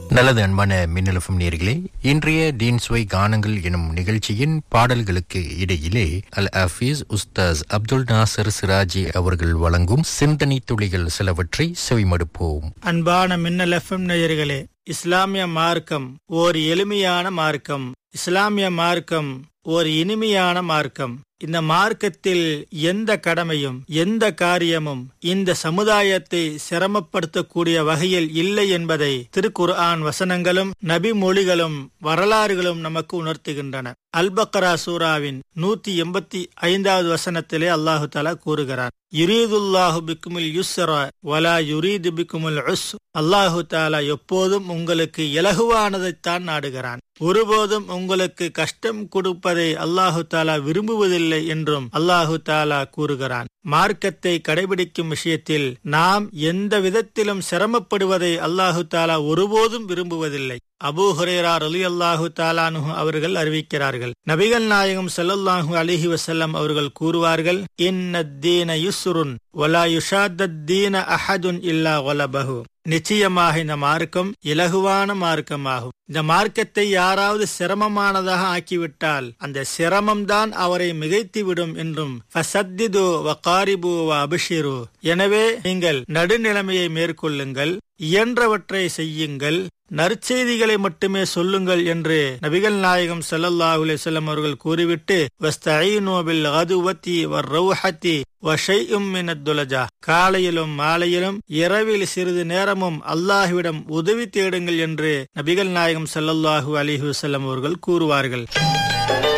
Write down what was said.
நல்லது அன்பான மின்னலஃபம் நேர்களே இன்றைய டீன்ஸ்வை கானங்கள் எனும் நிகழ்ச்சியின் பாடல்களுக்கு இடையிலே அல் ஹஃபீஸ் உஸ்தாஸ் அப்துல் நாசர் சிராஜி அவர்கள் வழங்கும் சிந்தனை துளிகள் சிலவற்றை செவிமடுப்போம் அன்பான மின்னல் எஃப்எம் நேயர்களே இஸ்லாமிய மார்க்கம் ஓர் எளிமையான மார்க்கம் இஸ்லாமிய மார்க்கம் ஓர் இனிமையான மார்க்கம் இந்த மார்க்கத்தில் எந்த கடமையும் எந்த காரியமும் இந்த சமுதாயத்தை சிரமப்படுத்தக்கூடிய வகையில் இல்லை என்பதை திருக்குர்ஆன் வசனங்களும் நபி மொழிகளும் வரலாறுகளும் நமக்கு உணர்த்துகின்றன அல்பக்கரா சூராவின் நூத்தி எண்பத்தி ஐந்தாவது வசனத்திலே அல்லாஹு தாலா கூறுகிறார் யுரீதுல்லாஹு பிக்குமுல் யுஸ்ர வலா யுரீது பிக்குமுல் உஸ் அல்லாஹு தாலா எப்போதும் உங்களுக்கு இலகுவானதைத்தான் நாடுகிறான் ஒருபோதும் உங்களுக்கு கஷ்டம் கொடுப்பதை அல்லாஹு தாலா விரும்புவதில்லை என்றும் அல்லாஹு தாலா கூறுகிறான் மார்க்கத்தை கடைபிடிக்கும் விஷயத்தில் நாம் எந்த விதத்திலும் சிரமப்படுவதை அல்லாஹு தாலா ஒருபோதும் விரும்புவதில்லை அபூ ஹுரேரா அலி அல்லாஹு தாலானு அவர்கள் அறிவிக்கிறார்கள் நபிகள் நாயகம் ஸல்லல்லாஹு அலிஹி வசல்லம் அவர்கள் கூறுவார்கள் இன்னத்தீன யுஸ்ருன் வலா யுஷாத்தீன அஹதுன் இல்லா வலபஹு நிச்சயமாக இந்த மார்க்கம் இலகுவான மார்க்கமாகும் இந்த மார்க்கத்தை யாராவது சிரமமானதாக ஆக்கிவிட்டால் அந்த சிரமம்தான் அவரை மிகைத்துவிடும் என்றும் ஃபசத்திது வகாரிபு வ அபிஷிரு எனவே நீங்கள் நடுநிலைமையை மேற்கொள்ளுங்கள் இயன்றவற்றை செய்யுங்கள் நற்செய்திகளை மட்டுமே சொல்லுங்கள் என்று நபிகள் நாயகம் ஸல்லல்லாஹு அலைஹி வஸல்லம் அவர்கள் கூறிவிட்டு வஸ்தஈனு பில் கதுவத்தி வர்ரௌஹத்தி வஷையும் மினத்துலஜா காலையிலும் மாலையிலும் இரவில் சிறிது நேரமும் அல்லாஹ்விடம் உதவி தேடுங்கள் என்று நபிகள் நாயகம் ஸல்லல்லாஹு அலைஹி வஸல்லம் அவர்கள் கூறுவார்கள்